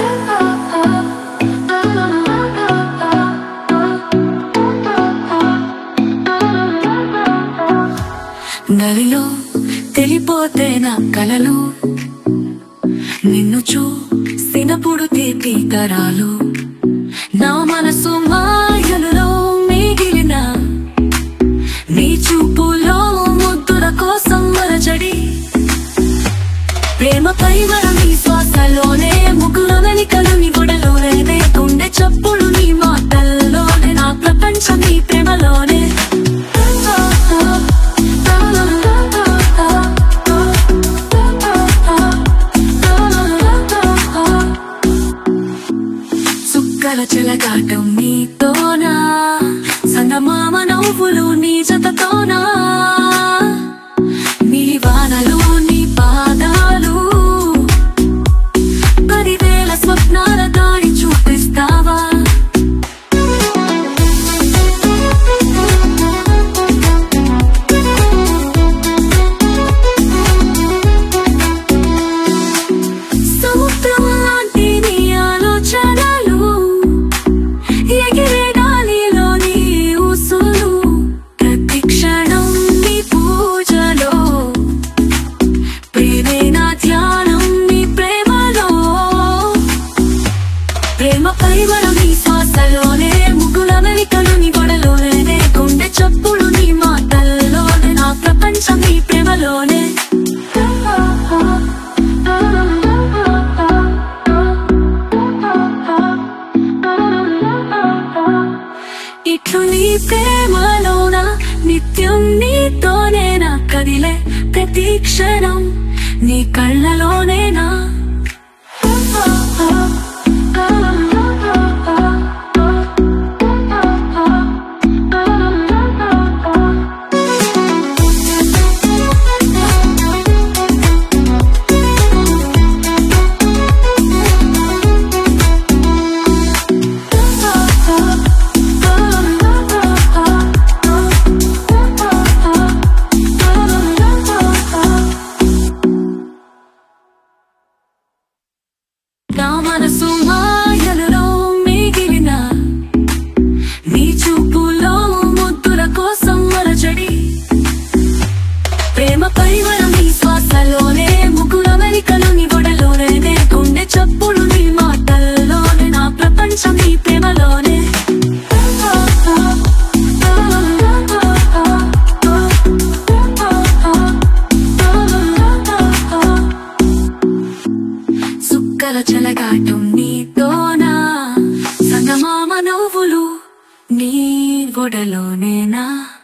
నలిలో తెలిపోతే నా కలలు నిన్ను చూసినప్పుడు తీపి తరాలు నా మనసు మాయలలో మిగిలిన నీ చూపులో ముద్దుల కోసం మరచడి ప్రేమపై నీ శ్వాసలోనే ముగ్గులనని కలుని గొడలోనే గుండె చప్పుడు నీ మాటల్లోనే నా ప్రపంచం నీ ప్రేమలోనే చుక్కల చెలగాటం నీతోనా సంగమామ నవ్వులు నీ జతతోనా నీ వానలు నీ పాదాలు పదివేల స్వప్నాల దారి చూపిస్తావా సముద్రం లాంటి నీ ఆలోచనలు ఎగిరే గాలిలో నీ ఊసులు ప్రతి క్షణం నీ పూజలో ప్రేమే నా ధ్యానం నీ ప్రేమలో ప్రేమ పరిమళం నీ శ్వాసలోనే ముగ్గుల మెలికలు నీ గొడలోనే గుండె చప్పుడు నీ మాటల్లోనే నా ప్రపంచం నీ ప్రేమలోనే ఇట్లు నీ ప్రేమలోన నిత్యం నీతోనేనా కదిలే ప్రతి క్షణం నీ కళ్ళలోనేనా నా మనసు మాయలలో మిగిలిన నీ చూపులో ముద్దుల కోసం మరచడి ప్రేమ పరిమళం నీ శ్వాసలోనే ముగ్గుల మెలికలు నీ గొడలోనే గుండె చప్పుడు నీ మాటల్లోనే నా ప్రపంచం నీ ప్రేమలోనే సుక్కల చెలగాటం నీతోనా సంగమామ నవ్వులు నీ గొడలోనేనా